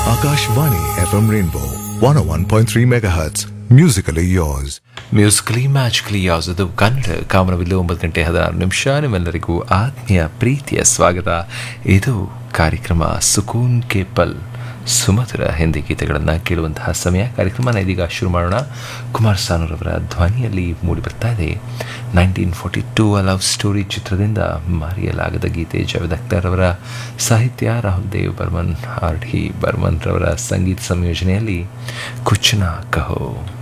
Akashvani FM Rainbow 101.3 MHz. Musically yours. Musically magically ಯಾವುದದು ಕನ್ನಡ ಕಾಮನವಿಲ್ಲ ಒಂಬತ್ತು ಗಂಟೆ ಹದಿನಾರು ನಿಮಿಷ ನಿಮ್ಮೆಲ್ಲರಿಗೂ ಆತ್ಮೀಯ ಪ್ರೀತಿಯ ಸ್ವಾಗತ ಇದು ಕಾರ್ಯಕ್ರಮ ಸುಕೂನ್ ಕೆ ಪಲ್ ಸುಮಧುರ ಹಿಂದಿ ಗೀತೆಗಳನ್ನು ಕೇಳುವಂತಹ ಸಮಯ ಕಾರ್ಯಕ್ರಮನ ಇದೀಗ ಶುರು ಮಾಡೋಣ ಕುಮಾರ್ ಸಾನೂರವರ ಧ್ವನಿಯಲ್ಲಿ ಮೂಡಿ ಬರ್ತಾ ಇದೆ nineteen forty two a love story ಚಿತ್ರದಿಂದ ಮರೆಯಲಾಗದ ಗೀತೆ ಜಾವೇದ್ ಅಖ್ತರ್ ಅವರ ಸಾಹಿತ್ಯ ರಾಹುಲ್ ದೇವ್ ಬರ್ಮನ್ ಆರ್ ಡಿ ಬರ್ಮನ್ ರವರ ಸಂಗೀತ ಸಂಯೋಜನೆಯಲ್ಲಿ ಕುಚ್ನ ಕಹೋ